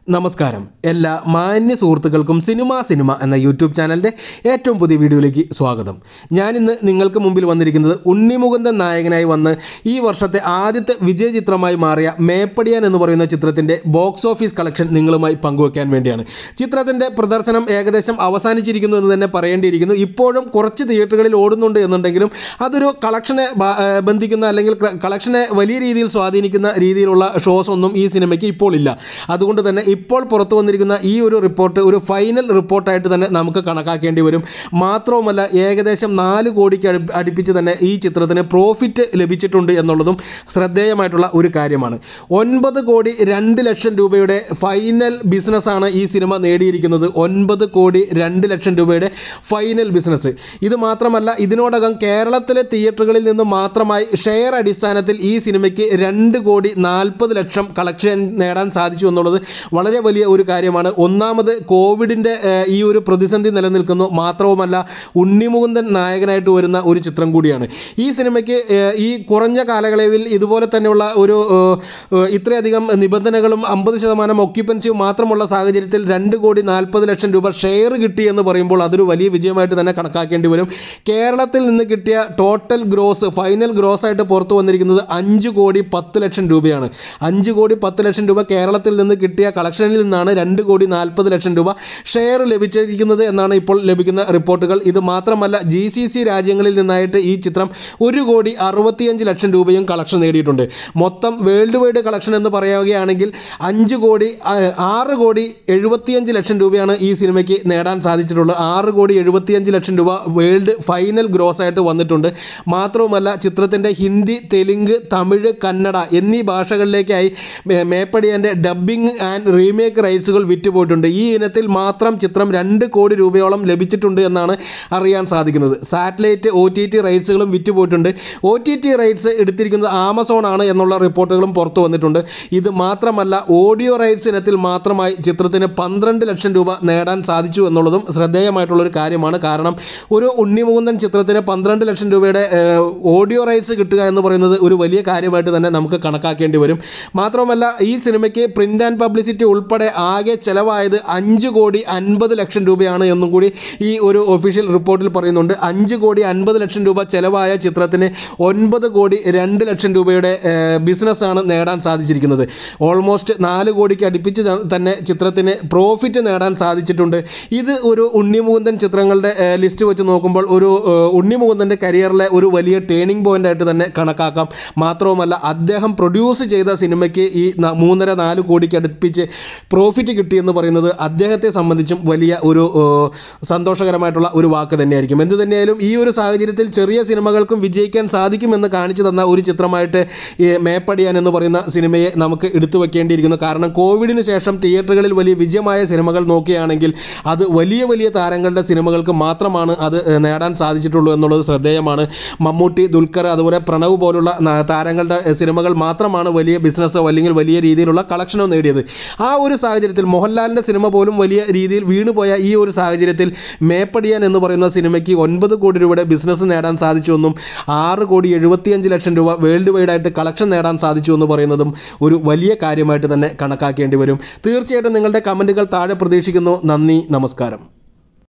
നമസ്കാരം എല്ലാ മാന്യ സുഹൃത്തുക്കൾക്കും സിനിമ സിനിമ എന്ന യൂട്യൂബ് ചാനലിൻ്റെ ഏറ്റവും പുതിയ വീഡിയോയിലേക്ക് സ്വാഗതം ഞാനിന്ന് നിങ്ങൾക്ക് മുമ്പിൽ വന്നിരിക്കുന്നത് ഉണ്ണിമുകുന്ദൻ നായകനായി വന്ന് ഈ വർഷത്തെ ആദ്യത്തെ വിജയ ചിത്രമായി മാറിയ മേപ്പടിയാൻ എന്ന് പറയുന്ന ചിത്രത്തിൻ്റെ ബോക്സ് ഓഫീസ് കളക്ഷൻ നിങ്ങളുമായി പങ്കുവയ്ക്കാൻ വേണ്ടിയാണ് ചിത്രത്തിൻ്റെ പ്രദർശനം ഏകദേശം അവസാനിച്ചിരിക്കുന്നു എന്ന് തന്നെ പറയേണ്ടിയിരിക്കുന്നു ഇപ്പോഴും കുറച്ച് തിയേറ്ററുകളിൽ ഓടുന്നുണ്ട് എന്നുണ്ടെങ്കിലും അതൊരു കളക്ഷനെ ബ- ഏർ ബന്ധിക്കുന്ന അല്ലെങ്കിൽ ക- കളക്ഷനെ വലിയ രീതിയിൽ സ്വാധീനിക്കുന്ന രീതിയിലുള്ള ഷോസ് ഒന്നും ഈ സിനിമയ്ക്ക് ഇപ്പോൾ ഇല്ല അതുകൊണ്ട് തന്നെ ഇപ്പോൾ പുറത്തു വന്നിരിക്കുന്ന ഈ ഒരു റിപ്പോർട്ട് ഒരു ഫൈനൽ റിപ്പോർട്ടായിട്ട് തന്നെ നമുക്ക് കണക്കാക്കേണ്ടി വരും മാത്രവുമല്ല ഏകദേശം നാല് കോടിക്ക് അടു- അടുപ്പിച്ച് തന്നെ ഈ ചിത്രത്തിന് പ്രോഫിറ്റ് ലഭിച്ചിട്ടുണ്ട് എന്നുള്ളതും ശ്രദ്ധേയമായിട്ടുള്ള ഒരു കാര്യമാണ് ഒൻപത് കോടി രണ്ട് ലക്ഷം രൂപയുടെ ഫൈനൽ ബിസിനസ്സാണ് ഈ സിനിമ നേടിയിരിക്കുന്നത് ഒൻപത് കോടി രണ്ട് ലക്ഷം രൂപയുടെ ഫൈനൽ ബിസിനസ് ഇത് മാത്രമല്ല ഇതിനോടകം കേരളത്തിലെ തിയേറ്ററുകളിൽ നിന്ന് മാത്രമായി ഷെയർ അടിസ്ഥാനത്തിൽ ഈ സിനിമയ്ക്ക് രണ്ട് കോടി നാൽപ്പത് ലക്ഷം കളക്ഷൻ നേടാൻ സാധിച്ചു എന്നുള്ളത് വളരെ വലിയ ഒരു കാര്യമാണ് ഒന്നാമത് കോവിഡിൻ്റെ ഏഹ്, ഈ ഒരു പ്രതിസന്ധി നിലനിൽക്കുന്നു മാത്രവുമല്ല ഉണ്ണിമുകുന്ദൻ നായകനായിട്ട് വരുന്ന ഒരു ചിത്രം കൂടിയാണ് ഈ സിനിമയ്ക്ക് ഏഹ്, ഈ കുറഞ്ഞ കാലയളവിൽ ഇതുപോലെ തന്നെയുള്ള ഒരു ഏഹ്, ഏഹ്, ഇത്രയധികം നിബന്ധനകളും അമ്പത് ശതമാനം ഒക്യുപ്പൻസിയും മാത്രമുള്ള സാഹചര്യത്തിൽ രണ്ട് കോടി നാൽപ്പത് ലക്ഷം രൂപ ഷെയർ കിട്ടി എന്ന് പറയുമ്പോൾ അതൊരു വലിയ വിജയമായിട്ട് തന്നെ കണക്കാക്കേണ്ടി വരും കേരളത്തിൽ നിന്ന് കിട്ടിയ ടോട്ടൽ ഗ്രോസ് ഫൈനൽ ഗ്രോസ് ആയിട്ട് പുറത്തു വന്നിരിക്കുന്നത് അഞ്ച് കോടി പത്ത് ലക്ഷം രൂപയാണ് അഞ്ച് കോടി പത്ത് ലക്ഷം രൂപ കേരളത്തിൽ നിന്ന് കിട്ടിയ കളക്ഷനിൽ നിന്നാണ് രണ്ട് കോടി നാൽപ്പത് ലക്ഷം രൂപ ഷെയർ ലഭിച്ചിരിക്കുന്നത് എന്നാണ് ഇപ്പോൾ ലഭിക്കുന്ന റിപ്പോർട്ടുകൾ ഇത് മാത്രമല്ല ജി സി സി രാജ്യങ്ങളിൽ നിന്നായിട്ട് ഈ ചിത്രം ഒരു കോടി അറുപത്തിയഞ്ച് ലക്ഷം രൂപയും കളക്ഷൻ നേടിയിട്ടുണ്ട് മൊത്തം വേൾഡ് വൈഡ് കളക്ഷൻ എന്ന് പറയുകയാണെങ്കിൽ അഞ്ച് കോടി ആ, ആറ് കോടി എഴുപത്തിയഞ്ച് ലക്ഷം രൂപയാണ് ഈ സിനിമയ്ക്ക് നേടാൻ സാധിച്ചിട്ടുള്ളത് ആറ് കോടി എഴുപത്തിയഞ്ച് ലക്ഷം രൂപ വേൾഡ് ഫൈനൽ ഗ്രോസ് ആയിട്ട് വന്നിട്ടുണ്ട് മാത്രവുമല്ല ചിത്രത്തിൻ്റെ ഹിന്ദി തെലുങ്ക് തമിഴ് കന്നഡ എന്നീ ഭാഷകളിലേക്കായി മേ- മേപ്പടിയൻ്റെ ഡബ്ബിംഗ് ആൻഡ് റീമേക്ക് റൈറ്റ്സുകൾ വിറ്റുപോയിട്ടുണ്ട് ഈ ഇനത്തിൽ മാത്രം ചിത്രം രണ്ട് കോടി രൂപയോളം ലഭിച്ചിട്ടുണ്ട് എന്നാണ് അറിയാൻ സാധിക്കുന്നത് സാറ്റലൈറ്റ് ഒ ടി ടി റൈറ്റ്സുകളും വിറ്റുപോയിട്ടുണ്ട് ഒ ടി ടി റൈറ്റ്സ് എടുത്തിരിക്കുന്നത് ആമസോൺ ആണ് എന്നുള്ള റിപ്പോർട്ടുകളും പുറത്തു വന്നിട്ടുണ്ട് ഇത് മാത്രമല്ല ഓഡിയോ റൈറ്റ്സ് ഇനത്തിൽ മാത്രമായി ചിത്രത്തിന് പന്ത്രണ്ട് ലക്ഷം രൂപ നേടാൻ സാധിച്ചു എന്നുള്ളതും ശ്രദ്ധേയമായിട്ടുള്ള ഒരു കാര്യമാണ് കാരണം ഒരു ഉണ്ണിമുകുന്ദൻ ചിത്രത്തിന് പന്ത്രണ്ട് ലക്ഷം രൂപയുടെ ഏഹ്, ഓഡിയോ റൈറ്റ്സ് കിട്ടുക എന്ന് പറയുന്നത് ഒരു വലിയ കാര്യമായിട്ട് തന്നെ നമുക്ക് കണക്കാക്കേണ്ടി വരും മാത്രമല്ല ഈ സിനിമയ്ക്ക് പ്രിൻ്റ് ആൻഡ് പബ്ലിസിറ്റി ഉൾപ്പെടെ ആകെ ചെലവായത് അഞ്ച് കോടി അൻപത് ലക്ഷം രൂപയാണ് എന്നും കൂടി ഈ ഒരു ഒഫീഷ്യൽ റിപ്പോർട്ടിൽ പറയുന്നുണ്ട് അഞ്ച് കോടി അൻപത് ലക്ഷം രൂപ ചെലവായ ചിത്രത്തിന് ഒൻപത് കോടി രണ്ട് ലക്ഷം രൂപയുടെ ബിസിനസ്സാണ് നേടാൻ സാധിച്ചിരിക്കുന്നത് ഓൾമോസ്റ്റ് നാല് കോടിക്ക് അടുപ്പിച്ച് ത- തന്നെ ചിത്രത്തിന് പ്രോഫിറ്റ് നേടാൻ സാധിച്ചിട്ടുണ്ട് ഇത് ഒരു ഉണ്ണിമുകുന്ദൻ ചിത്രങ്ങളുടെ ലിസ്റ്റ് വെച്ച് നോക്കുമ്പോൾ ഒരു ഏഹ്, ഉണ്ണിമുകുന്ദൻ്റെ കരിയറിലെ ഒരു വലിയ ടേണിംഗ് പോയിന്റ് ആയിട്ട് തന്നെ കണക്കാക്കാം മാത്രവുമല്ല അദ്ദേഹം പ്രൊഡ്യൂസ് ചെയ്ത സിനിമയ്ക്ക് ഈ ന- മൂന്നര നാല് കോടിക്ക് അടുപ്പിച്ച് പ്രോഫിറ്റ് കിട്ടിയെന്ന് പറയുന്നത് അദ്ദേഹത്തെ സംബന്ധിച്ചും വലിയ ഒരു ഏഹ്, സന്തോഷകരമായിട്ടുള്ള ഒരു വാക്ക് തന്നെയായിരിക്കും എന്ത് തന്നെയായാലും ഈ ഒരു സാഹചര്യത്തിൽ ചെറിയ സിനിമകൾക്കും വിജയിക്കാൻ സാധിക്കുമെന്ന് കാണിച്ചു തന്ന ഒരു ചിത്രമായിട്ട് ഈ മേപ്പടിയാൻ എന്ന് പറയുന്ന സിനിമയെ നമുക്ക് എടുത്തു വെക്കേണ്ടിയിരിക്കുന്നു കാരണം കോവിഡിന് ശേഷം തിയേറ്ററുകളിൽ വലിയ വിജയമായ സിനിമകൾ നോക്കുകയാണെങ്കിൽ അത് വലിയ വലിയ താരങ്ങളുടെ സിനിമകൾക്ക് മാത്രമാണ് അത് ഏഹ്, നേടാൻ സാധിച്ചിട്ടുള്ളൂ എന്നുള്ളത് ശ്രദ്ധേയമാണ് മമ്മൂട്ടി ദുൽഖർ അതുപോലെ പ്രണവ് പോലുള്ള ന- താരങ്ങളുടെ ഏഹ്, സിനിമകൾ മാത്രമാണ് വലിയ ബിസിനസ്സോ അല്ലെങ്കിൽ വലിയ രീതിയിലുള്ള കളക്ഷനോ നേടിയത് ആ ഒരു സാഹചര്യത്തിൽ മോഹൻലാലിൻ്റെ സിനിമ പോലും വലിയ രീതിയിൽ വീണുപോയ ഈ ഒരു സാഹചര്യത്തിൽ മേപ്പടിയാൻ എന്ന് പറയുന്ന സിനിമയ്ക്ക് ഒൻപത് കോടി രൂപയുടെ ബിസിനസ് നേടാൻ സാധിച്ചു എന്നും ആറ് കോടി എഴുപത്തിയഞ്ച് ലക്ഷം രൂപ വേൾഡ് വൈഡായിട്ട് കളക്ഷൻ നേടാൻ സാധിച്ചു എന്ന് പറയുന്നതും ഒരു വലിയ കാര്യമായിട്ട് തന്നെ കണക്കാക്കേണ്ടി വരും തീർച്ചയായിട്ടും നിങ്ങളുടെ കമൻറ്റുകൾ താഴെ പ്രതീക്ഷിക്കുന്നു നന്ദി നമസ്കാരം